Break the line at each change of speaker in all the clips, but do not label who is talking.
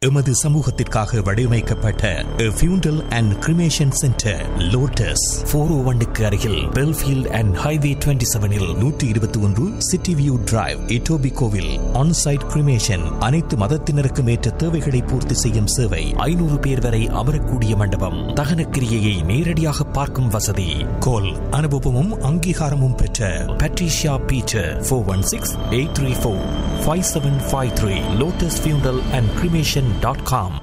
எமது சமூகத்திற்காக வடிவமைக்கப்பட்ட funeral and cremation centre Lotus four O ஒன்னுக்கு அருகில் பெல்ஃபீல்ட் அண்ட் ஹைவே டுவெண்ட்டி செவனில் நூற்றி இருபத்தி ஒன்று சிட்டி வியூ டிரைவ் இட்டோபி கோவில் ஆன்சைட் கிரிமேஷன் அனைத்து மதத்தினருக்கும் ஏற்ற தேவைகளை பூர்த்தி செய்யும் சேவை ஐநூறு பேர் வரை அமரக்கூடிய மண்டபம் தகன கிரியையை நேரடியாக பார்க்கும் வசதி கோல் அனுபவமும் அங்கீகாரமும் பெற்ற Patricia Beecher four one six eight three four five seven five three Lotus funeral and cremation dot com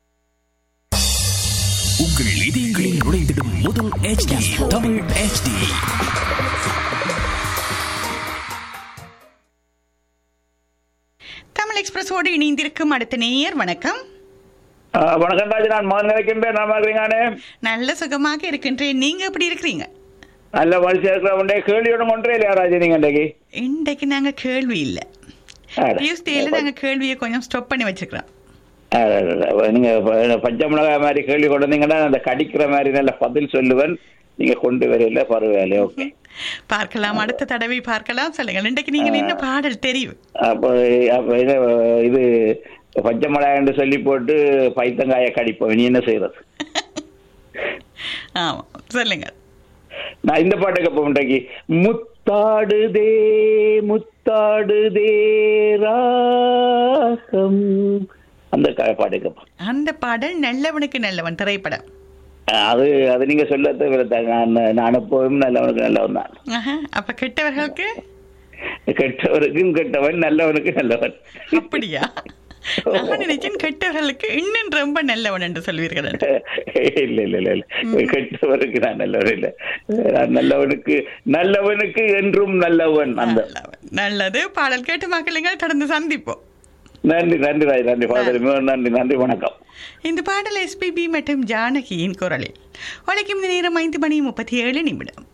உங்கள் இதயங்களில் நுழைந்திடும் முதல் HD தமிழ் HD
தமிழ் எக்ஸ்பிரஸோடு இணைந்திருக்கும் அடுத்த நேயர் வணக்கம்
ஆ, வணக்கம் ராஜ் நான் மகன் நினைக்கின்றேன் நல்லா இருக்கிறீங்கானே
நல்ல சுகமாக இருக்கின்றேன் நீங்க எப்படி இருக்கிறீங்க
நல்ல மனுஷன் இருக்கிற உண்டே கேள்வியோட ஒன்றே இல்லையா ராஜ் நீங்க இன்றைக்கு
இன்றைக்கு நாங்க கேள்வி இல்ல
அட.
டியூஸ்டேல நாங்க கேள்வியை கொஞ்சம் ஸ்டாப் பண்ணி வச்சிருக்கிறோம்
அட, அட, அட. நீங்க ப- பச்சை மிளகாய் மாதிரி கேள்வி கொண்டு வந்தீங்கன்னா அந்த கடிக்கிற மாதிரி நல்ல பதில் சொல்லுவேன் நீங்க கொண்டு வரல பரவாயில்ல ஓகே
பார்க்கலாம் அடுத்த தடவை பார்க்கலாம் சொல்லுங்க இன்றைக்கு நீங்க என்ன பாடல் தெரியும்
அப்போ அப்போ இது இது பச்சை மிளகாய்ன்னு சொல்லி போட்டு பைத்தங்காய கடிப்போம் நீ என்ன செய்யறது
ஆமா சொல்லுங்க
நான் இந்த பாட்டு கேட்போம் இன்றைக்கு முத்தாடுதே முத்தாடுதே ராகம் அந்த க- பாட்டு கேட்போம்
அந்த பாடல் நல்லவனுக்கு நல்லவன் திரைப்படம்
அது அது நீங்க சொல்ல தவிர நான் நான் எப்போதும் நல்லவனுக்கு நல்லவன் தான்
ஆஹா, அப்ப கெட்டவர்களுக்கு
கெட்டவருக்கும் கெட்டவன் நல்லவனுக்கு நல்லவன்
அப்படியா நான் நினைச்சேன் கெட்டவர்களுக்கு இன்னும் ரொம்ப நல்லவன் என்று சொல்வீர்கள் என்று.
இல்ல இல்ல இல்ல இல்ல கெட்டவருக்கு நான் நல்லவன் இல்ல நான் நல்லவனுக்கு நல்லவனுக்கு என்றும் நல்லவன் அந்த
நல்லவன். நல்லது பாடல் கேட்டு மக்களுங்கள் தொடர்ந்து சந்திப்போம்
நன்றி நன்றி ராய் நன்றி ஃபாதர் மிகவும் நன்றி நன்றி வணக்கம்
இந்த பாடல் எஸ்பிபி மற்றும் ஜானகியின் குரலில் உழைக்கும் நேரம் ஐந்து மணி முப்பத்தி ஏழு நிமிடம்